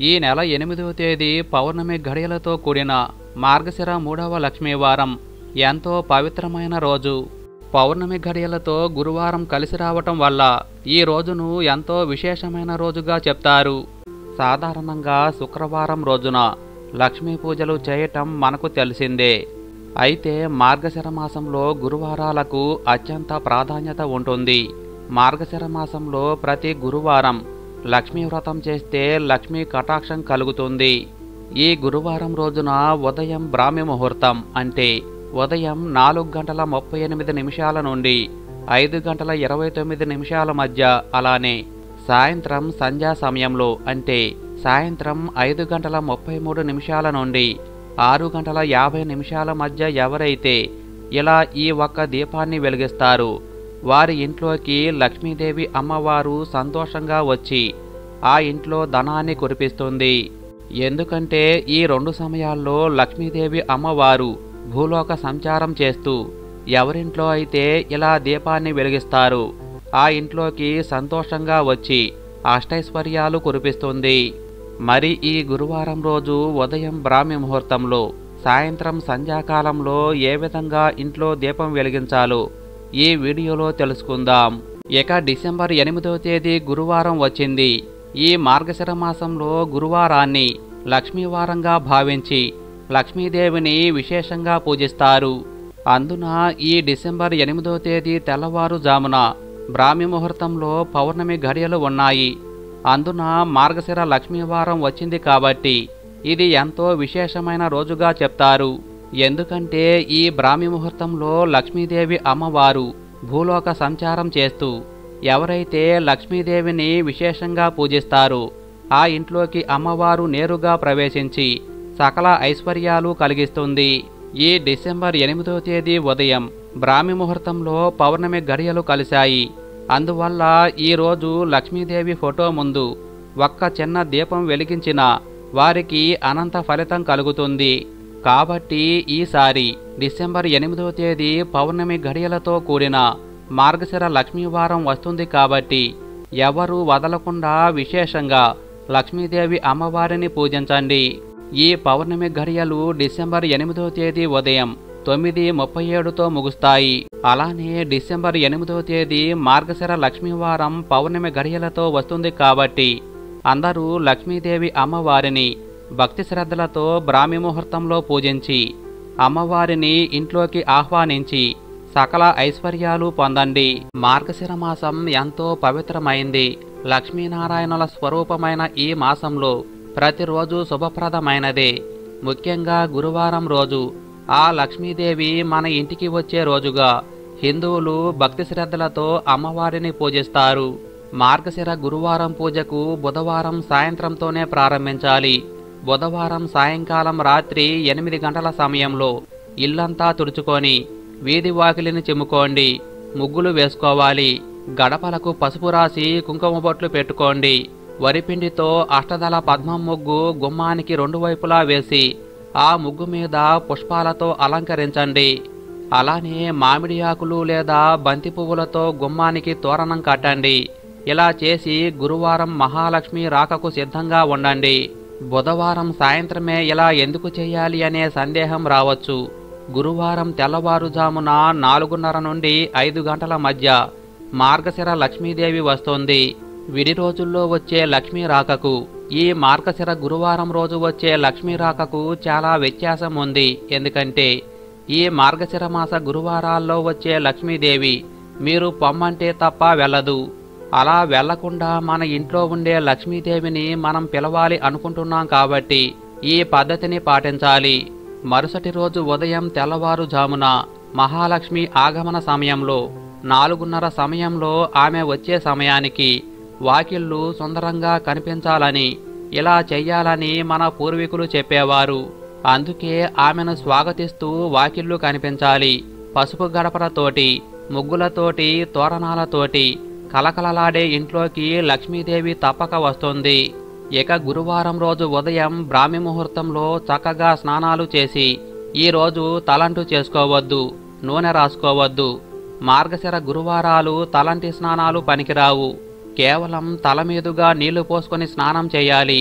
ఈ నెల ఎనిమిదవ తేదీ పౌర్ణమి ఘడియలతో కూడిన మార్గశిర మూడవ లక్ష్మీవారం ఎంతో పవిత్రమైన రోజు పౌర్ణమి ఘడియలతో గురువారం కలిసి రావటం వల్ల ఈ రోజును ఎంతో విశేషమైన రోజుగా చెప్తారు సాధారణంగా శుక్రవారం రోజున లక్ష్మీ పూజలు చేయటం మనకు తెలిసిందే అయితే మార్గశిర మాసంలో గురువారాలకు అత్యంత ప్రాధాన్యత ఉంటుంది మార్గశిర మాసంలో ప్రతి గురువారం లక్ష్మీ వ్రతం చేస్తే లక్ష్మీ కటాక్షం కలుగుతుంది ఈ గురువారం రోజున ఉదయం బ్రాహ్మి ముహూర్తం అంటే ఉదయం నాలుగు గంటల ముప్పై ఎనిమిది నిమిషాల నుండి ఐదు గంటల ఇరవై తొమ్మిది నిమిషాల మధ్య అలానే సాయంత్రం సంధ్యా సమయంలో అంటే సాయంత్రం ఐదు గంటల ముప్పై మూడు నిమిషాల నుండి ఆరు గంటల యాభై నిమిషాల మధ్య ఎవరైతే ఇలా ఈ ఒక్క దీపాన్ని వెలిగిస్తారు వారి ఇంట్లోకి లక్ష్మీదేవి అమ్మవారు సంతోషంగా వచ్చి ఆ ఇంట్లో ధనాన్ని కురిపిస్తుంది ఎందుకంటే ఈ రెండు సమయాల్లో లక్ష్మీదేవి అమ్మవారు భూలోక సంచారం చేస్తూ ఎవరింట్లో అయితే ఇలా దీపాన్ని వెలిగిస్తారు ఆ ఇంట్లోకి సంతోషంగా వచ్చి అష్టైశ్వర్యాలు కురిపిస్తుంది మరి ఈ గురువారం రోజు ఉదయం బ్రాహ్మి ముహూర్తంలో సాయంత్రం సంధ్యాకాలంలో ఏ విధంగా ఇంట్లో దీపం వెలిగించాలో ఈ వీడియోలో తెలుసుకుందాం ఇక డిసెంబర్ ఎనిమిదవ తేదీ గురువారం వచ్చింది ఈ మార్గశిర మాసంలో గురువారాన్ని లక్ష్మీవారంగా భావించి లక్ష్మీదేవిని విశేషంగా పూజిస్తారు అందున ఈ డిసెంబర్ ఎనిమిదో తేదీ తెల్లవారుజామున బ్రాహ్మి ముహూర్తంలో పౌర్ణమి ఘడియలు ఉన్నాయి అందున మార్గశిర లక్ష్మీవారం వచ్చింది కాబట్టి ఇది ఎంతో విశేషమైన రోజుగా చెప్తారు ఎందుకంటే ఈ బ్రాహ్మి ముహూర్తంలో లక్ష్మీదేవి అమ్మవారు భూలోక సంచారం చేస్తూ ఎవరైతే లక్ష్మీదేవిని విశేషంగా పూజిస్తారో ఆ ఇంట్లోకి అమ్మవారు నేరుగా ప్రవేశించి సకల ఐశ్వర్యాలు కలిగిస్తుంది ఈ డిసెంబర్ ఎనిమిదో తేదీ ఉదయం బ్రాహ్మి ముహూర్తంలో పౌర్ణమి గడియలు కలిశాయి అందువల్ల ఈరోజు లక్ష్మీదేవి ఫోటో ముందు ఒక్క చిన్న దీపం వెలిగించిన వారికి అనంత ఫలితం కలుగుతుంది కాబట్టి ఈసారి డిసెంబర్ ఎనిమిదో తేదీ పౌర్ణమి గడియలతో కూడిన మార్గశిర లక్ష్మీవారం వస్తుంది కాబట్టి ఎవరు వదలకుండా విశేషంగా లక్ష్మీదేవి అమ్మవారిని పూజించండి ఈ పౌర్ణమి ఘడియలు డిసెంబర్ ఎనిమిదో తేదీ ఉదయం తొమ్మిది ముప్పై ఏడుతో ముగుస్తాయి అలానే డిసెంబర్ ఎనిమిదో తేదీ మార్గశిర లక్ష్మీవారం పౌర్ణమి ఘడియలతో వస్తుంది కాబట్టి అందరూ లక్ష్మీదేవి అమ్మవారిని భక్తి శ్రద్ధలతో బ్రాహ్మి ముహూర్తంలో పూజించి అమ్మవారిని ఇంట్లోకి ఆహ్వానించి సకల ఐశ్వర్యాలు పొందండి మార్గశిర మాసం ఎంతో పవిత్రమైంది లక్ష్మీనారాయణుల స్వరూపమైన ఈ మాసంలో ప్రతిరోజు శుభప్రదమైనదే ముఖ్యంగా గురువారం రోజు ఆ లక్ష్మీదేవి మన ఇంటికి వచ్చే రోజుగా హిందువులు భక్తి శ్రద్ధలతో అమ్మవారిని పూజిస్తారు మార్గశిర గురువారం పూజకు బుధవారం సాయంత్రంతోనే ప్రారంభించాలి బుధవారం సాయంకాలం రాత్రి ఎనిమిది గంటల సమయంలో ఇల్లంతా తుడుచుకొని వీధి వాకిలిని చిమ్ముకోండి ముగ్గులు వేసుకోవాలి గడపలకు పసుపు రాసి కుంకుమ బొట్లు పెట్టుకోండి వరిపిండితో అష్టదళ పద్మం ముగ్గు గుమ్మానికి రెండు వైపులా వేసి ఆ ముగ్గు మీద పుష్పాలతో అలంకరించండి అలానే మామిడి ఆకులు లేదా బంతి పువ్వులతో గుమ్మానికి తోరణం కట్టండి ఇలా చేసి గురువారం మహాలక్ష్మి రాకకు సిద్ధంగా ఉండండి బుధవారం సాయంత్రమే ఇలా ఎందుకు చేయాలి అనే సందేహం రావచ్చు గురువారం తెల్లవారుజామున నాలుగున్నర నుండి ఐదు గంటల మధ్య మార్గశిర లక్ష్మీదేవి వస్తోంది విడి రోజుల్లో వచ్చే లక్ష్మీ రాకకు ఈ మార్గశిర గురువారం రోజు వచ్చే లక్ష్మీ రాకకు చాలా వ్యత్యాసం ఉంది ఎందుకంటే ఈ మార్గశిర మాస గురువారాల్లో వచ్చే లక్ష్మీదేవి మీరు పొమ్మంటే తప్ప వెళ్ళదు అలా వెళ్లకుండా మన ఇంట్లో ఉండే లక్ష్మీదేవిని మనం పిలవాలి అనుకుంటున్నాం కాబట్టి ఈ పద్ధతిని పాటించాలి మరుసటి రోజు ఉదయం తెల్లవారుజామున మహాలక్ష్మి ఆగమన సమయంలో నాలుగున్నర సమయంలో ఆమె వచ్చే సమయానికి వాకిళ్ళు సుందరంగా కనిపించాలని ఇలా చెయ్యాలని మన పూర్వీకులు చెప్పేవారు అందుకే ఆమెను స్వాగతిస్తూ వాకిళ్ళు కనిపించాలి పసుపు గడపలతోటి ముగ్గులతోటి తోరణాలతోటి కలకలలాడే ఇంట్లోకి లక్ష్మీదేవి తప్పక వస్తుంది ఇక గురువారం రోజు ఉదయం బ్రాహ్మి ముహూర్తంలో చక్కగా స్నానాలు చేసి ఈ రోజు తలంటు చేసుకోవద్దు నూనె రాసుకోవద్దు మార్గశిర గురువారాలు తలంటి స్నానాలు పనికిరావు కేవలం తల మీదుగా నీళ్లు పోసుకొని స్నానం చేయాలి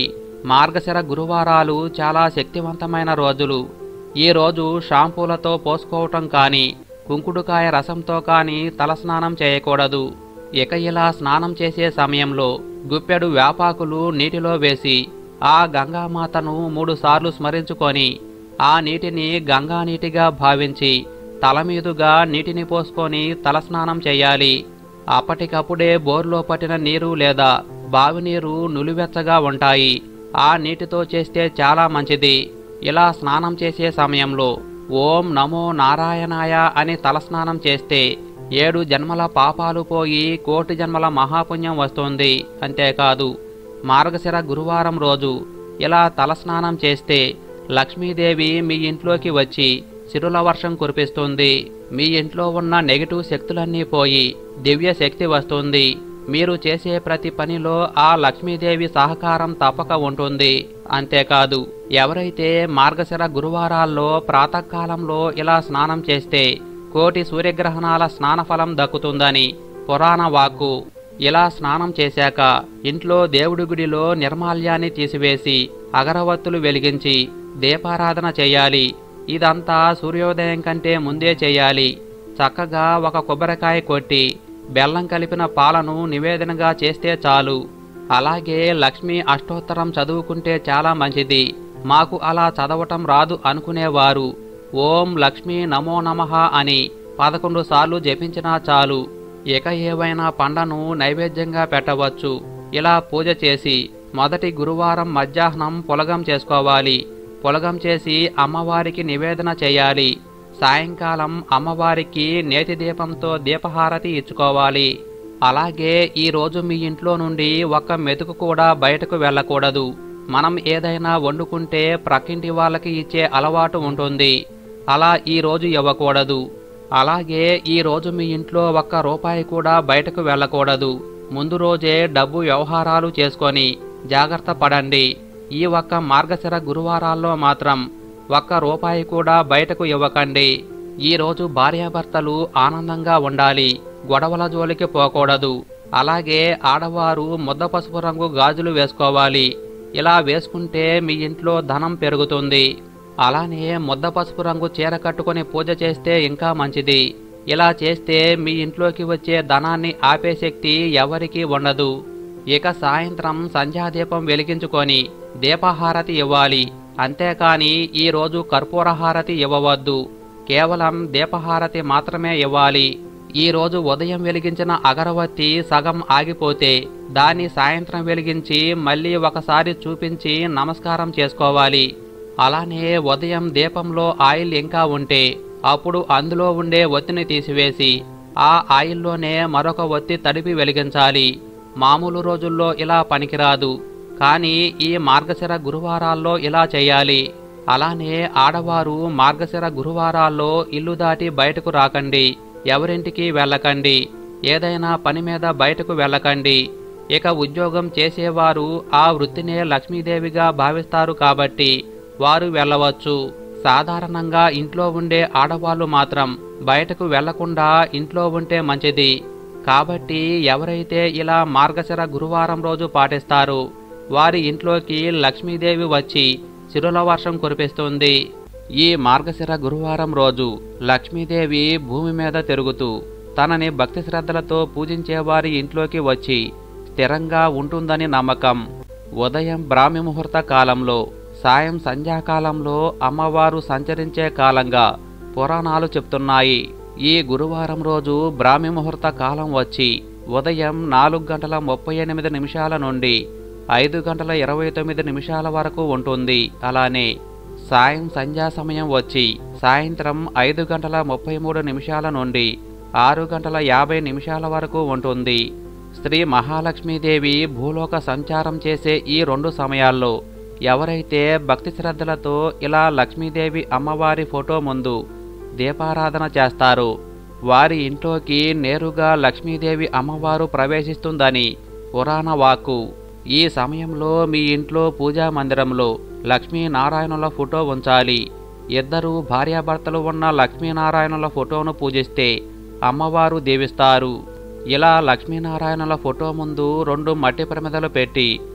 మార్గశిర గురువారాలు చాలా శక్తివంతమైన రోజులు ఈ రోజు షాంపూలతో పోసుకోవటం కానీ కుంకుడుకాయ రసంతో కానీ తలస్నానం చేయకూడదు ఇక ఇలా స్నానం చేసే సమయంలో గుప్పెడు వేపాకులు నీటిలో వేసి ఆ గంగామాతను మూడుసార్లు స్మరించుకొని ఆ నీటిని గంగా నీటిగా భావించి తల మీదుగా నీటిని పోసుకొని తలస్నానం చేయాలి అప్పటికప్పుడే బోర్లో పట్టిన నీరు లేదా బావి నీరు నులివెచ్చగా ఉంటాయి ఆ నీటితో చేస్తే చాలా మంచిది ఇలా స్నానం చేసే సమయంలో ఓం నమో నారాయణాయ అని తలస్నానం చేస్తే ఏడు జన్మల పాపాలు పోయి కోటి జన్మల మహాపుణ్యం వస్తుంది అంతేకాదు మార్గశిర గురువారం రోజు ఇలా తలస్నానం చేస్తే లక్ష్మీదేవి మీ ఇంట్లోకి వచ్చి సిరుల వర్షం కురిపిస్తుంది మీ ఇంట్లో ఉన్న నెగిటివ్ శక్తులన్నీ పోయి దివ్య శక్తి వస్తుంది మీరు చేసే ప్రతి పనిలో ఆ లక్ష్మీదేవి సహకారం తప్పక ఉంటుంది అంతేకాదు ఎవరైతే మార్గశిర గురువారాల్లో ప్రాతకాలంలో ఇలా స్నానం చేస్తే కోటి సూర్యగ్రహణాల స్నానఫలం దక్కుతుందని పురాణ వాక్కు ఇలా స్నానం చేశాక ఇంట్లో దేవుడి గుడిలో నిర్మాల్యాన్ని తీసివేసి అగరవత్తులు వెలిగించి దీపారాధన చేయాలి ఇదంతా సూర్యోదయం కంటే ముందే చేయాలి చక్కగా ఒక కొబ్బరికాయ కొట్టి బెల్లం కలిపిన పాలను నివేదనగా చేస్తే చాలు అలాగే లక్ష్మీ అష్టోత్తరం చదువుకుంటే చాలా మంచిది మాకు అలా చదవటం రాదు అనుకునేవారు ఓం లక్ష్మీ నమో నమః అని పదకొండు సార్లు జపించినా చాలు ఇక ఏవైనా పండను నైవేద్యంగా పెట్టవచ్చు ఇలా పూజ చేసి మొదటి గురువారం మధ్యాహ్నం పొలగం చేసుకోవాలి పొలగం చేసి అమ్మవారికి నివేదన చేయాలి సాయంకాలం అమ్మవారికి నేతి దీపంతో దీపహారతి ఇచ్చుకోవాలి అలాగే ఈ రోజు మీ ఇంట్లో నుండి ఒక్క మెతుకు కూడా బయటకు వెళ్ళకూడదు మనం ఏదైనా వండుకుంటే ప్రక్కింటి వాళ్ళకి ఇచ్చే అలవాటు ఉంటుంది అలా ఈ రోజు ఇవ్వకూడదు అలాగే ఈ రోజు మీ ఇంట్లో ఒక్క రూపాయి కూడా బయటకు వెళ్ళకూడదు ముందు రోజే డబ్బు వ్యవహారాలు చేసుకొని జాగ్రత్త పడండి ఈ ఒక్క మార్గశిర గురువారాల్లో మాత్రం ఒక్క రూపాయి కూడా బయటకు ఇవ్వకండి ఈ రోజు భార్యాభర్తలు ఆనందంగా ఉండాలి గొడవల జోలికి పోకూడదు అలాగే ఆడవారు ముద్ద పసుపు రంగు గాజులు వేసుకోవాలి ఇలా వేసుకుంటే మీ ఇంట్లో ధనం పెరుగుతుంది అలానే ముద్ద పసుపు రంగు చీర కట్టుకొని పూజ చేస్తే ఇంకా మంచిది ఇలా చేస్తే మీ ఇంట్లోకి వచ్చే ధనాన్ని ఆపే శక్తి ఎవరికీ ఉండదు ఇక సాయంత్రం సంధ్యాదీపం వెలిగించుకొని దీపహారతి ఇవ్వాలి అంతేకాని ఈ రోజు కర్పూర హారతి ఇవ్వవద్దు కేవలం దీపహారతి మాత్రమే ఇవ్వాలి ఈ రోజు ఉదయం వెలిగించిన అగరవత్తి సగం ఆగిపోతే దాన్ని సాయంత్రం వెలిగించి మళ్ళీ ఒకసారి చూపించి నమస్కారం చేసుకోవాలి అలానే ఉదయం దీపంలో ఆయిల్ ఇంకా ఉంటే అప్పుడు అందులో ఉండే ఒత్తిని తీసివేసి ఆ ఆయిల్లోనే మరొక ఒత్తి తడిపి వెలిగించాలి మామూలు రోజుల్లో ఇలా పనికిరాదు కానీ ఈ మార్గశిర గురువారాల్లో ఇలా చేయాలి అలానే ఆడవారు మార్గశిర గురువారాల్లో ఇల్లు దాటి బయటకు రాకండి ఎవరింటికి వెళ్ళకండి ఏదైనా పని మీద బయటకు వెళ్ళకండి ఇక ఉద్యోగం చేసేవారు ఆ వృత్తినే లక్ష్మీదేవిగా భావిస్తారు కాబట్టి వారు వెళ్ళవచ్చు సాధారణంగా ఇంట్లో ఉండే ఆడవాళ్ళు మాత్రం బయటకు వెళ్లకుండా ఇంట్లో ఉంటే మంచిది కాబట్టి ఎవరైతే ఇలా మార్గశిర గురువారం రోజు పాటిస్తారో వారి ఇంట్లోకి లక్ష్మీదేవి వచ్చి సిరుల వర్షం కురిపిస్తుంది ఈ మార్గశిర గురువారం రోజు లక్ష్మీదేవి భూమి మీద తిరుగుతూ తనని భక్తి శ్రద్ధలతో పూజించే వారి ఇంట్లోకి వచ్చి స్థిరంగా ఉంటుందని నమ్మకం ఉదయం బ్రాహ్మి ముహూర్త కాలంలో సాయం సంధ్యాకాలంలో అమ్మవారు సంచరించే కాలంగా పురాణాలు చెప్తున్నాయి ఈ గురువారం రోజు బ్రాహ్మి ముహూర్త కాలం వచ్చి ఉదయం నాలుగు గంటల ముప్పై ఎనిమిది నిమిషాల నుండి ఐదు గంటల ఇరవై తొమ్మిది నిమిషాల వరకు ఉంటుంది అలానే సాయం సంధ్యా సమయం వచ్చి సాయంత్రం ఐదు గంటల ముప్పై మూడు నిమిషాల నుండి ఆరు గంటల యాభై నిమిషాల వరకు ఉంటుంది శ్రీ మహాలక్ష్మీదేవి భూలోక సంచారం చేసే ఈ రెండు సమయాల్లో ఎవరైతే భక్తి శ్రద్ధలతో ఇలా లక్ష్మీదేవి అమ్మవారి ఫోటో ముందు దీపారాధన చేస్తారో వారి ఇంట్లోకి నేరుగా లక్ష్మీదేవి అమ్మవారు ప్రవేశిస్తుందని పురాణ వాక్కు ఈ సమయంలో మీ ఇంట్లో పూజా మందిరంలో లక్ష్మీనారాయణుల ఫోటో ఉంచాలి ఇద్దరు భార్యాభర్తలు ఉన్న లక్ష్మీనారాయణుల ఫోటోను పూజిస్తే అమ్మవారు దీవిస్తారు ఇలా లక్ష్మీనారాయణుల ఫోటో ముందు రెండు మట్టి ప్రమిదలు పెట్టి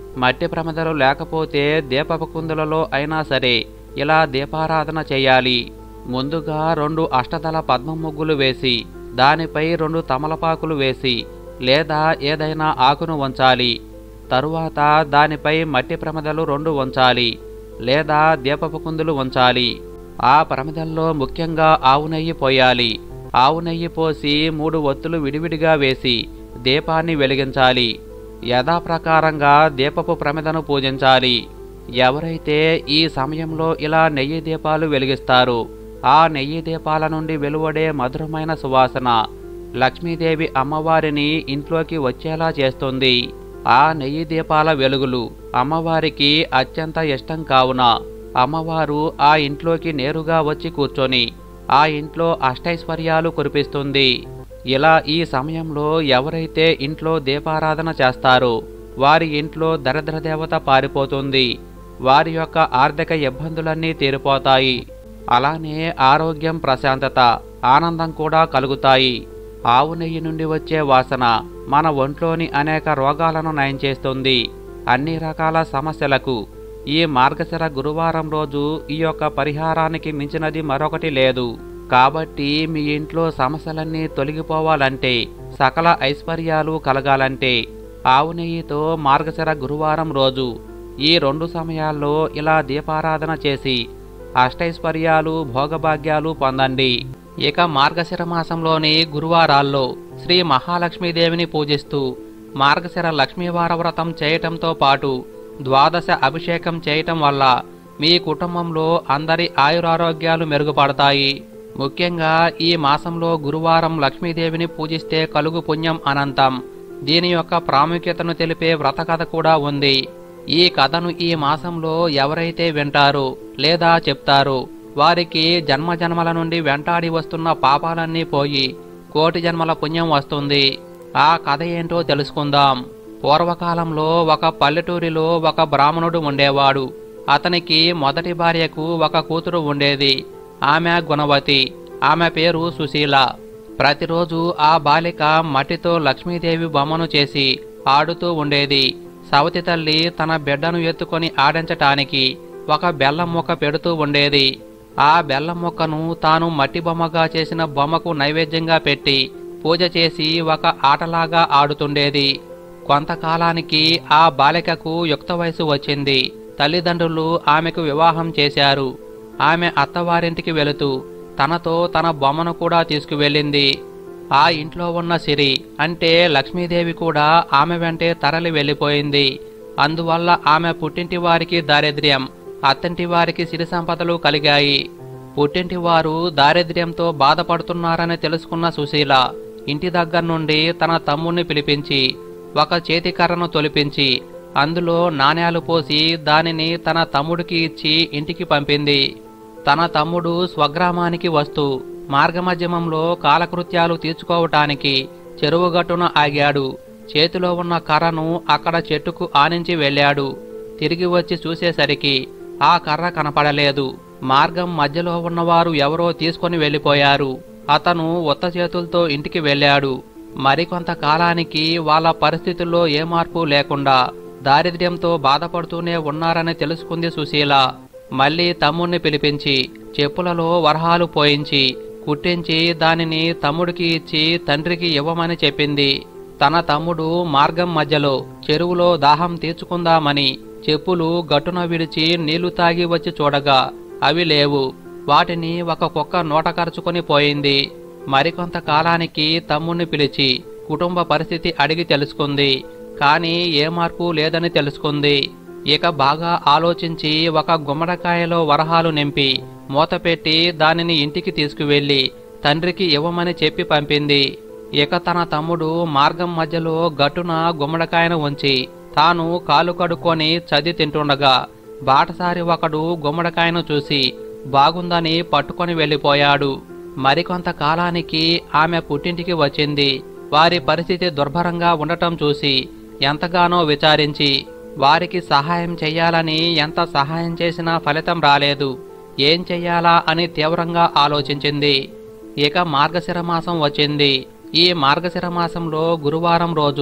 మట్టి ప్రమిదలు లేకపోతే దీపపు కుందులలో అయినా సరే ఇలా దీపారాధన చేయాలి ముందుగా రెండు అష్టదళ పద్మ ముగ్గులు వేసి దానిపై రెండు తమలపాకులు వేసి లేదా ఏదైనా ఆకును ఉంచాలి తరువాత దానిపై మట్టి ప్రమిదలు రెండు ఉంచాలి లేదా దీపపు కుందులు ఉంచాలి ఆ ప్రమిదల్లో ముఖ్యంగా ఆవు నెయ్యి పోయాలి ఆవు నెయ్యి పోసి మూడు ఒత్తులు విడివిడిగా వేసి దీపాన్ని వెలిగించాలి యథాప్రకారంగా దీపపు ప్రమిదను పూజించాలి ఎవరైతే ఈ సమయంలో ఇలా నెయ్యి దీపాలు వెలిగిస్తారో ఆ నెయ్యి దీపాల నుండి వెలువడే మధురమైన సువాసన లక్ష్మీదేవి అమ్మవారిని ఇంట్లోకి వచ్చేలా చేస్తుంది ఆ నెయ్యి దీపాల వెలుగులు అమ్మవారికి అత్యంత ఇష్టం కావున అమ్మవారు ఆ ఇంట్లోకి నేరుగా వచ్చి కూర్చొని ఆ ఇంట్లో అష్టైశ్వర్యాలు కురిపిస్తుంది ఇలా ఈ సమయంలో ఎవరైతే ఇంట్లో దీపారాధన చేస్తారో వారి ఇంట్లో దరిద్ర దేవత పారిపోతుంది వారి యొక్క ఆర్థిక ఇబ్బందులన్నీ తీరిపోతాయి అలానే ఆరోగ్యం ప్రశాంతత ఆనందం కూడా కలుగుతాయి ఆవు నెయ్యి నుండి వచ్చే వాసన మన ఒంట్లోని అనేక రోగాలను నయం చేస్తుంది అన్ని రకాల సమస్యలకు ఈ మార్గశిర గురువారం రోజు ఈ యొక్క పరిహారానికి మించినది మరొకటి లేదు కాబట్టి మీ ఇంట్లో సమస్యలన్నీ తొలగిపోవాలంటే సకల ఐశ్వర్యాలు కలగాలంటే ఆవు నెయ్యితో మార్గశిర గురువారం రోజు ఈ రెండు సమయాల్లో ఇలా దీపారాధన చేసి అష్టైశ్వర్యాలు భోగభాగ్యాలు పొందండి ఇక మార్గశిర మాసంలోని గురువారాల్లో శ్రీ మహాలక్ష్మీదేవిని పూజిస్తూ మార్గశిర లక్ష్మీవార వ్రతం చేయటంతో పాటు ద్వాదశ అభిషేకం చేయటం వల్ల మీ కుటుంబంలో అందరి ఆయురారోగ్యాలు మెరుగుపడతాయి ముఖ్యంగా ఈ మాసంలో గురువారం లక్ష్మీదేవిని పూజిస్తే కలుగు పుణ్యం అనంతం దీని యొక్క ప్రాముఖ్యతను తెలిపే వ్రత కథ కూడా ఉంది ఈ కథను ఈ మాసంలో ఎవరైతే వింటారో లేదా చెప్తారో వారికి జన్మ జన్మల నుండి వెంటాడి వస్తున్న పాపాలన్నీ పోయి కోటి జన్మల పుణ్యం వస్తుంది ఆ కథ ఏంటో తెలుసుకుందాం పూర్వకాలంలో ఒక పల్లెటూరిలో ఒక బ్రాహ్మణుడు ఉండేవాడు అతనికి మొదటి భార్యకు ఒక కూతురు ఉండేది ఆమె గుణవతి ఆమె పేరు సుశీల ప్రతిరోజు ఆ బాలిక మట్టితో లక్ష్మీదేవి బొమ్మను చేసి ఆడుతూ ఉండేది సవతి తల్లి తన బిడ్డను ఎత్తుకొని ఆడించటానికి ఒక బెల్లం మొక్క పెడుతూ ఉండేది ఆ బెల్లం మొక్కను తాను మట్టి బొమ్మగా చేసిన బొమ్మకు నైవేద్యంగా పెట్టి పూజ చేసి ఒక ఆటలాగా ఆడుతుండేది కొంతకాలానికి ఆ బాలికకు యుక్త వయసు వచ్చింది తల్లిదండ్రులు ఆమెకు వివాహం చేశారు ఆమె అత్తవారింటికి వెళుతూ తనతో తన బొమ్మను కూడా తీసుకువెళ్ళింది ఆ ఇంట్లో ఉన్న సిరి అంటే లక్ష్మీదేవి కూడా ఆమె వెంటే తరలి వెళ్ళిపోయింది అందువల్ల ఆమె పుట్టింటి వారికి దారిద్ర్యం అత్తంటి వారికి సిరి సంపదలు కలిగాయి పుట్టింటి వారు దారిద్ర్యంతో బాధపడుతున్నారని తెలుసుకున్న సుశీల ఇంటి దగ్గర నుండి తన తమ్ముణ్ణి పిలిపించి ఒక చేతికర్రను తొలిపించి అందులో నాణేలు పోసి దానిని తన తమ్ముడికి ఇచ్చి ఇంటికి పంపింది తన తమ్ముడు స్వగ్రామానికి వస్తూ మార్గమధ్యమంలో కాలకృత్యాలు తీర్చుకోవటానికి చెరువు గట్టున ఆగాడు చేతిలో ఉన్న కర్రను అక్కడ చెట్టుకు ఆనించి వెళ్ళాడు తిరిగి వచ్చి చూసేసరికి ఆ కర్ర కనపడలేదు మార్గం మధ్యలో ఉన్నవారు ఎవరో తీసుకొని వెళ్ళిపోయారు అతను ఉత్త చేతులతో ఇంటికి వెళ్ళాడు మరికొంత కాలానికి వాళ్ళ పరిస్థితుల్లో ఏ మార్పు లేకుండా దారిద్ర్యంతో బాధపడుతూనే ఉన్నారని తెలుసుకుంది సుశీల మళ్ళీ తమ్ముణ్ణి పిలిపించి చెప్పులలో వరహాలు పోయించి కుట్టించి దానిని తమ్ముడికి ఇచ్చి తండ్రికి ఇవ్వమని చెప్పింది తన తమ్ముడు మార్గం మధ్యలో చెరువులో దాహం తీర్చుకుందామని చెప్పులు గట్టున విడిచి నీళ్లు తాగి వచ్చి చూడగా అవి లేవు వాటిని ఒక కుక్క నోట కరుచుకొని పోయింది మరికొంత కాలానికి తమ్ముణ్ణి పిలిచి కుటుంబ పరిస్థితి అడిగి తెలుసుకుంది కానీ ఏ మార్పు లేదని తెలుసుకుంది ఇక బాగా ఆలోచించి ఒక గుమ్మడికాయలో వరహాలు నింపి మూతపెట్టి దానిని ఇంటికి తీసుకువెళ్ళి తండ్రికి ఇవ్వమని చెప్పి పంపింది ఇక తన తమ్ముడు మార్గం మధ్యలో గట్టున గుమ్మడికాయను ఉంచి తాను కాలు కడుక్కొని చది తింటుండగా బాటసారి ఒకడు గుమ్మడికాయను చూసి బాగుందని పట్టుకొని వెళ్ళిపోయాడు మరికొంత కాలానికి ఆమె పుట్టింటికి వచ్చింది వారి పరిస్థితి దుర్భరంగా ఉండటం చూసి ఎంతగానో విచారించి వారికి సహాయం చెయ్యాలని ఎంత సహాయం చేసినా ఫలితం రాలేదు ఏం చెయ్యాలా అని తీవ్రంగా ఆలోచించింది ఇక మార్గశిర మాసం వచ్చింది ఈ మార్గశిర మాసంలో గురువారం రోజు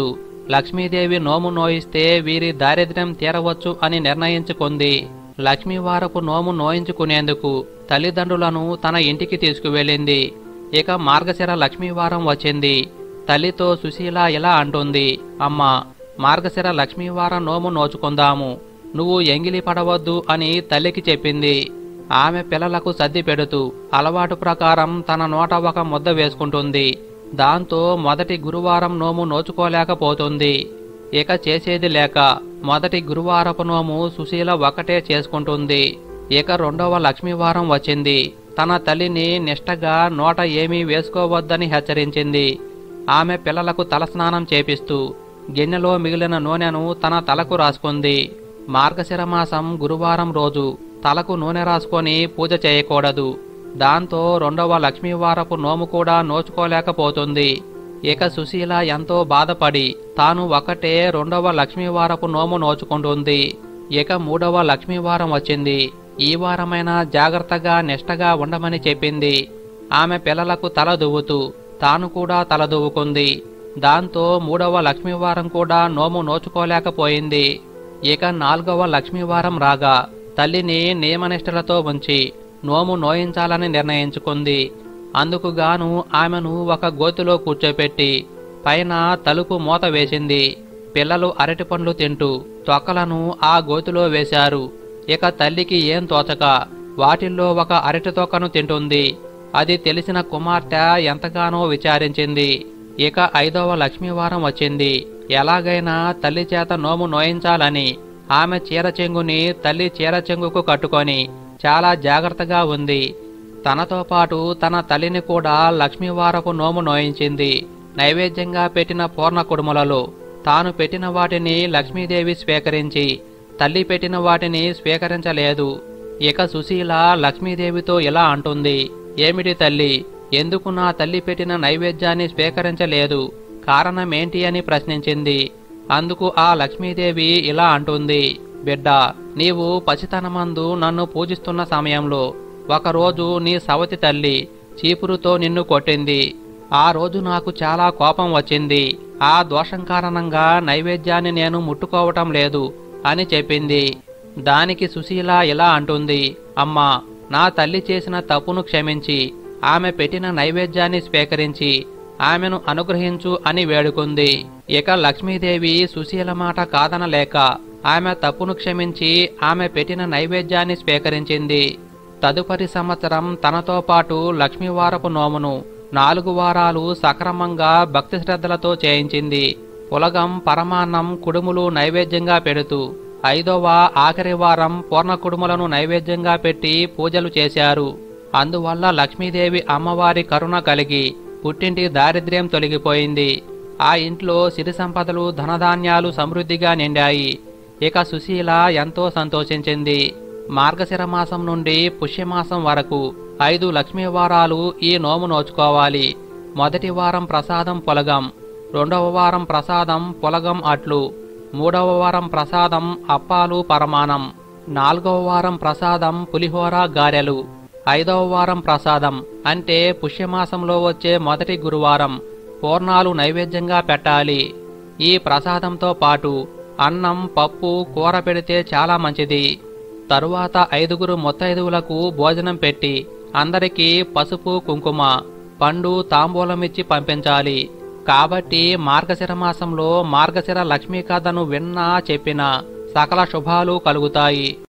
లక్ష్మీదేవి నోము నోయిస్తే వీరి దారిద్ర్యం తీరవచ్చు అని నిర్ణయించుకుంది లక్ష్మీవారపు నోము నోయించుకునేందుకు తల్లిదండ్రులను తన ఇంటికి తీసుకువెళ్ళింది ఇక మార్గశిర లక్ష్మీవారం వచ్చింది తల్లితో సుశీల ఇలా అంటుంది అమ్మా మార్గశిర లక్ష్మీవారం నోము నోచుకుందాము నువ్వు ఎంగిలి పడవద్దు అని తల్లికి చెప్పింది ఆమె పిల్లలకు సర్ది పెడుతూ అలవాటు ప్రకారం తన నోట ఒక ముద్ద వేసుకుంటుంది దాంతో మొదటి గురువారం నోము నోచుకోలేకపోతుంది ఇక చేసేది లేక మొదటి గురువారపు నోము సుశీల ఒక్కటే చేసుకుంటుంది ఇక రెండవ లక్ష్మీవారం వచ్చింది తన తల్లిని నిష్టగా నోట ఏమీ వేసుకోవద్దని హెచ్చరించింది ఆమె పిల్లలకు తలస్నానం చేపిస్తూ గిన్నెలో మిగిలిన నూనెను తన తలకు రాసుకుంది మార్గశిర మాసం గురువారం రోజు తలకు నూనె రాసుకొని పూజ చేయకూడదు దాంతో రెండవ లక్ష్మీవారపు నోము కూడా నోచుకోలేకపోతుంది ఇక సుశీల ఎంతో బాధపడి తాను ఒకటే రెండవ లక్ష్మీవారపు నోము నోచుకుంటుంది ఇక మూడవ లక్ష్మీవారం వచ్చింది ఈ వారమైనా జాగ్రత్తగా నిష్టగా ఉండమని చెప్పింది ఆమె పిల్లలకు తల దువ్వుతూ తాను కూడా తల దువ్వుకుంది దాంతో మూడవ లక్ష్మీవారం కూడా నోము నోచుకోలేకపోయింది ఇక నాలుగవ లక్ష్మీవారం రాగా తల్లిని నియమనిష్టలతో ఉంచి నోము నోయించాలని నిర్ణయించుకుంది అందుకుగాను ఆమెను ఒక గోతిలో కూర్చోపెట్టి పైన తలుపు మూత వేసింది పిల్లలు అరటి పండ్లు తింటూ తొక్కలను ఆ గోతిలో వేశారు ఇక తల్లికి ఏం తోచక వాటిల్లో ఒక అరటి తొక్కను తింటుంది అది తెలిసిన కుమార్తె ఎంతగానో విచారించింది ఇక ఐదవ లక్ష్మీవారం వచ్చింది ఎలాగైనా తల్లి చేత నోము నోయించాలని ఆమె చీర చెంగుని తల్లి చీర చెంగుకు కట్టుకొని చాలా జాగ్రత్తగా ఉంది తనతో పాటు తన తల్లిని కూడా లక్ష్మీవారపు నోము నోయించింది నైవేద్యంగా పెట్టిన పూర్ణ కుడుములలో తాను పెట్టిన వాటిని లక్ష్మీదేవి స్వీకరించి తల్లి పెట్టిన వాటిని స్వీకరించలేదు ఇక సుశీల లక్ష్మీదేవితో ఇలా అంటుంది ఏమిటి తల్లి ఎందుకు నా తల్లి పెట్టిన నైవేద్యాన్ని స్వీకరించలేదు కారణమేంటి అని ప్రశ్నించింది అందుకు ఆ లక్ష్మీదేవి ఇలా అంటుంది బిడ్డ నీవు పసితనమందు నన్ను పూజిస్తున్న సమయంలో ఒకరోజు నీ సవతి తల్లి చీపురుతో నిన్ను కొట్టింది ఆ రోజు నాకు చాలా కోపం వచ్చింది ఆ దోషం కారణంగా నైవేద్యాన్ని నేను ముట్టుకోవటం లేదు అని చెప్పింది దానికి సుశీల ఇలా అంటుంది అమ్మా నా తల్లి చేసిన తప్పును క్షమించి ఆమె పెట్టిన నైవేద్యాన్ని స్వీకరించి ఆమెను అనుగ్రహించు అని వేడుకుంది ఇక లక్ష్మీదేవి సుశీల మాట కాదనలేక ఆమె తప్పును క్షమించి ఆమె పెట్టిన నైవేద్యాన్ని స్వీకరించింది తదుపరి సంవత్సరం తనతో పాటు లక్ష్మీవారపు నోమును నాలుగు వారాలు సక్రమంగా భక్తి శ్రద్ధలతో చేయించింది పులగం పరమాన్నం కుడుములు నైవేద్యంగా పెడుతూ ఐదవ ఆఖరి వారం పూర్ణ కుడుములను నైవేద్యంగా పెట్టి పూజలు చేశారు అందువల్ల లక్ష్మీదేవి అమ్మవారి కరుణ కలిగి పుట్టింటి దారిద్ర్యం తొలగిపోయింది ఆ ఇంట్లో సిరి సంపదలు ధనధాన్యాలు సమృద్ధిగా నిండాయి ఇక సుశీల ఎంతో సంతోషించింది మార్గశిర మాసం నుండి పుష్యమాసం వరకు ఐదు లక్ష్మీ వారాలు ఈ నోము నోచుకోవాలి మొదటి వారం ప్రసాదం పొలగం రెండవ వారం ప్రసాదం పొలగం అట్లు మూడవ వారం ప్రసాదం అప్పాలు పరమాణం నాలుగవ వారం ప్రసాదం పులిహోర గారెలు ఐదవ వారం ప్రసాదం అంటే పుష్యమాసంలో వచ్చే మొదటి గురువారం పూర్ణాలు నైవేద్యంగా పెట్టాలి ఈ ప్రసాదంతో పాటు అన్నం పప్పు కూర పెడితే చాలా మంచిది తరువాత ఐదుగురు ముత్తైదువులకు భోజనం పెట్టి అందరికీ పసుపు కుంకుమ పండు తాంబూలమిచ్చి పంపించాలి కాబట్టి మార్గశిర మాసంలో మార్గశిర లక్ష్మీ కథను విన్నా చెప్పినా సకల శుభాలు కలుగుతాయి